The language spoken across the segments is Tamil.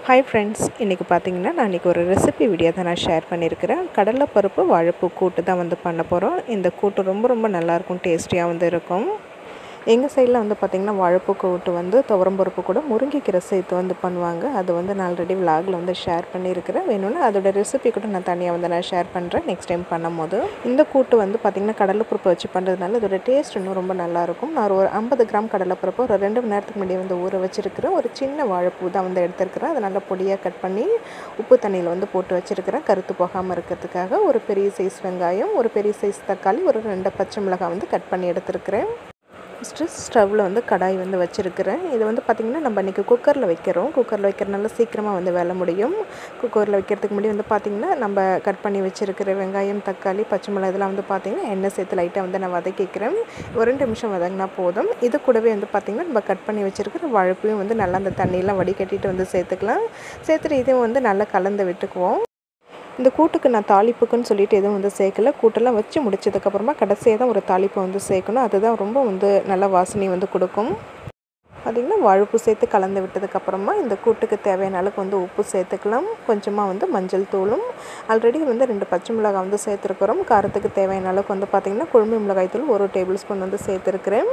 ஹாய் ஃப்ரெண்ட்ஸ் இன்றைக்கி பார்த்தீங்கன்னா நான் இன்றைக்கி ஒரு ரெசிபி வீடியோ தான் நான் ஷேர் பண்ணியிருக்கிறேன் கடலைப்பருப்பு வாழைப்பூ கூட்டு தான் வந்து பண்ண போகிறோம் இந்த கூட்டு ரொம்ப ரொம்ப நல்லாயிருக்கும் டேஸ்டியாக வந்து இருக்கும் எங்கள் சைடில் வந்து பார்த்திங்கன்னா வாழைப்பூ கூட்டு வந்து துவரம்பருப்பு கூட முருங்கைக்கீரை சேர்த்து வந்து பண்ணுவாங்க அது வந்து நான் ஆல்ரெடி விலாகில் வந்து ஷேர் பண்ணியிருக்கிறேன் வேணும்னா அதோட ரெசிபி கூட நான் தனியாக வந்து நான் ஷேர் பண்ணுறேன் நெக்ஸ்ட் டைம் பண்ணும்போது இந்த கூட்டு வந்து பார்த்திங்கன்னா கடலைப்பருப்பு வச்சு பண்ணுறதுனால அதோட டேஸ்ட் இன்னும் ரொம்ப நல்லாயிருக்கும் நான் ஒரு ஐம்பது கிராம் கடலைப்பருப்பு ஒரு ரெண்டு மணி நேரத்துக்கு முன்னாடி வந்து ஊற வச்சுருக்கிறேன் ஒரு சின்ன வாழைப்பூ தான் வந்து எடுத்துருக்கிறேன் அதை நல்லா பொடியாக கட் பண்ணி உப்பு தண்ணியில் வந்து போட்டு வச்சுருக்கிறேன் கருத்து போகாமல் இருக்கிறதுக்காக ஒரு பெரிய சைஸ் வெங்காயம் ஒரு பெரிய சைஸ் தக்காளி ஒரு ரெண்டு பச்சை மிளகாய் வந்து கட் பண்ணி எடுத்துருக்கிறேன் ஃபஸ்ட்டு ஸ்டவ்வில் வந்து கடாய் வந்து வச்சுருக்கிறேன் இது வந்து பார்த்திங்கன்னா நம்ம இன்றைக்கி குக்கரில் வைக்கிறோம் குக்கரில் வைக்கிறனால சீக்கிரமாக வந்து வேலை முடியும் குக்கரில் வைக்கிறதுக்கு முன்னாடி வந்து பார்த்திங்கன்னா நம்ம கட் பண்ணி வச்சுருக்கிற வெங்காயம் தக்காளி பச்சை மிளகாய் இதெல்லாம் வந்து பார்த்திங்கன்னா எண்ணெய் சேர்த்து லைட்டாக வந்து நான் வதக்கிக்கிறேன் ஒரு ரெண்டு நிமிஷம் வதங்கினா போதும் இது கூடவே வந்து பார்த்திங்கன்னா நம்ம கட் பண்ணி வச்சுருக்கிற வாழைப்பையும் வந்து நல்லா அந்த தண்ணியெலாம் வடிகட்டிட்டு வந்து சேர்த்துக்கலாம் சேர்த்துட்டு இதையும் வந்து நல்லா கலந்து விட்டுக்குவோம் இந்த கூட்டுக்கு நான் தாளிப்புக்குன்னு சொல்லிட்டு எதுவும் வந்து சேர்க்கல கூட்டெல்லாம் வச்சு முடிச்சதுக்கப்புறமா கடைசியாக தான் ஒரு தாளிப்பை வந்து சேர்க்கணும் அதுதான் ரொம்ப வந்து நல்ல வாசனை வந்து கொடுக்கும் பார்த்திங்கன்னா வாழைப்பூ சேர்த்து கலந்து விட்டதுக்கப்புறமா இந்த கூட்டுக்கு தேவையான அளவுக்கு வந்து உப்பு சேர்த்துக்கலாம் கொஞ்சமாக வந்து மஞ்சள் தூளும் ஆல்ரெடி வந்து ரெண்டு பச்சை மிளகாய் வந்து சேர்த்துருக்குறோம் காரத்துக்கு தேவையான அளவுக்கு வந்து பார்த்திங்கன்னா குழம்பு மிளகாய் தூள் ஒரு டேபிள் ஸ்பூன் வந்து சேர்த்துருக்குறேன்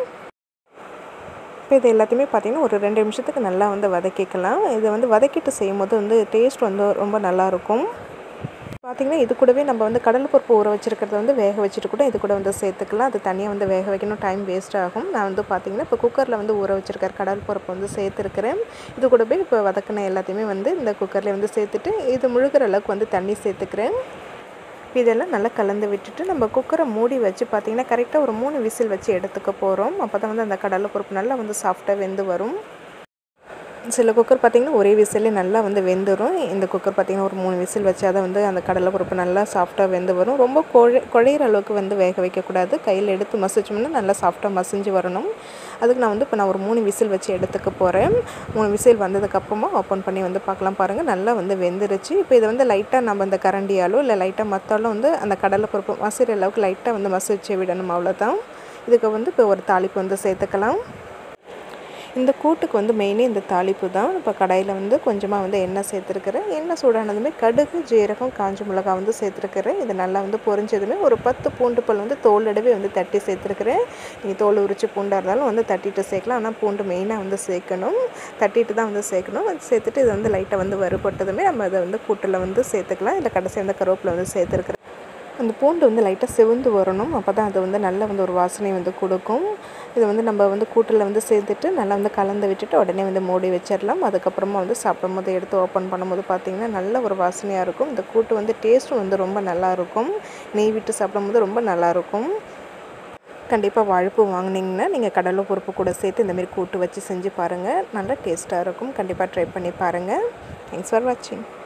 இப்போ இது எல்லாத்தையுமே பார்த்திங்கன்னா ஒரு ரெண்டு நிமிஷத்துக்கு நல்லா வந்து வதக்கிக்கலாம் இதை வந்து வதக்கிட்டு செய்யும் போது வந்து டேஸ்ட் வந்து ரொம்ப நல்லாயிருக்கும் பார்த்திங்கன்னா இது கூடவே நம்ம வந்து கடலைப்பருப்பு ஊற வச்சுருக்கிறத வந்து வேக வச்சுட்டு கூட இது கூட வந்து சேர்த்துக்கலாம் அது தனியாக வந்து வேக வைக்கணும் டைம் வேஸ்ட் ஆகும் நான் வந்து பார்த்திங்கன்னா இப்போ குக்கரில் வந்து ஊற வச்சுருக்கிற கடலைப்பருப்பு வந்து சேர்த்துருக்கிறேன் இது கூடவே இப்போ வதக்கின எல்லாத்தையுமே வந்து இந்த குக்கரில் வந்து சேர்த்துட்டு இது முழுகிற அளவுக்கு வந்து தண்ணி சேர்த்துக்கிறேன் இதெல்லாம் நல்லா கலந்து விட்டுட்டு நம்ம குக்கரை மூடி வச்சு பார்த்திங்கன்னா கரெக்டாக ஒரு மூணு விசில் வச்சு எடுத்துக்க போகிறோம் அப்போ தான் வந்து அந்த கடலைப்பருப்பு நல்லா வந்து சாஃப்டாக வெந்து வரும் சில குக்கர் பார்த்திங்கன்னா ஒரே விசிலே நல்லா வந்து வெந்துடும் இந்த குக்கர் பார்த்திங்கன்னா ஒரு மூணு விசில் வச்சா தான் வந்து அந்த கடலை பருப்பு நல்லா சாஃப்டாக வெந்து வரும் ரொம்ப குழ குழையிற அளவுக்கு வந்து வேக வைக்கக்கூடாது கையில் எடுத்து மசிச்சோம்னா நல்லா சாஃப்டாக மசிஞ்சு வரணும் அதுக்கு நான் வந்து இப்போ நான் ஒரு மூணு விசில் வச்சு எடுத்துக்க போகிறேன் மூணு விசில் வந்ததுக்கப்புறமா ஓப்பன் பண்ணி வந்து பார்க்கலாம் பாருங்கள் நல்லா வந்து வெந்துருச்சு இப்போ இதை வந்து லைட்டாக நம்ம இந்த கரண்டியாலோ இல்லை லைட்டாக மத்தாலும் வந்து அந்த கடலை பருப்பு மசிற அளவுக்கு லைட்டாக வந்து மசிச்சு விடணும் அவ்வளோதான் இதுக்கு வந்து இப்போ ஒரு தாளிப்பு வந்து சேர்த்துக்கலாம் இந்த கூட்டுக்கு வந்து மெயினே இந்த தாளிப்பு தான் இப்போ கடாயில் வந்து கொஞ்சமாக வந்து எண்ணெய் சேர்த்துருக்கிறேன் எண்ணெய் சூடானதுமே கடுகு ஜீரகம் காஞ்ச மிளகாய் வந்து சேர்த்துருக்கிறேன் இது நல்லா வந்து பொரிஞ்சதுமே ஒரு பத்து பூண்டு பல் வந்து தோலடவே வந்து தட்டி சேர்த்துருக்கிறேன் நீங்கள் தோல் உரிச்சு பூண்டாக இருந்தாலும் வந்து தட்டிட்டு சேர்க்கலாம் ஆனால் பூண்டு மெயினாக வந்து சேர்க்கணும் தட்டிட்டு தான் வந்து சேர்க்கணும் அது சேர்த்துட்டு இது வந்து லைட்டாக வந்து வறுபட்டதுமே நம்ம அதை வந்து கூட்டில் வந்து சேர்த்துக்கலாம் இல்லை கடைசி அந்த கருவேப்பில் வந்து சேர்த்துருக்குறேன் அந்த பூண்டு வந்து லைட்டாக சிவந்து வரணும் அப்போ தான் அது வந்து நல்ல வந்து ஒரு வாசனை வந்து கொடுக்கும் இதை வந்து நம்ம வந்து கூட்டில் வந்து சேர்த்துட்டு நல்லா வந்து கலந்து விட்டுட்டு உடனே வந்து மூடி வச்சிடலாம் அதுக்கப்புறமா வந்து சாப்பிடும் போது எடுத்து ஓப்பன் பண்ணும்போது பார்த்திங்கன்னா நல்ல ஒரு வாசனையாக இருக்கும் இந்த கூட்டு வந்து டேஸ்ட்டும் வந்து ரொம்ப நல்லாயிருக்கும் நெய் விட்டு சாப்பிடும்போது ரொம்ப நல்லாயிருக்கும் கண்டிப்பாக வாழைப்பூ வாங்கினீங்கன்னா நீங்கள் கடலை பருப்பு கூட சேர்த்து இந்தமாரி கூட்டு வச்சு செஞ்சு பாருங்கள் நல்லா டேஸ்ட்டாக இருக்கும் கண்டிப்பாக ட்ரை பண்ணி பாருங்கள் தேங்க்ஸ் ஃபார் வாட்சிங்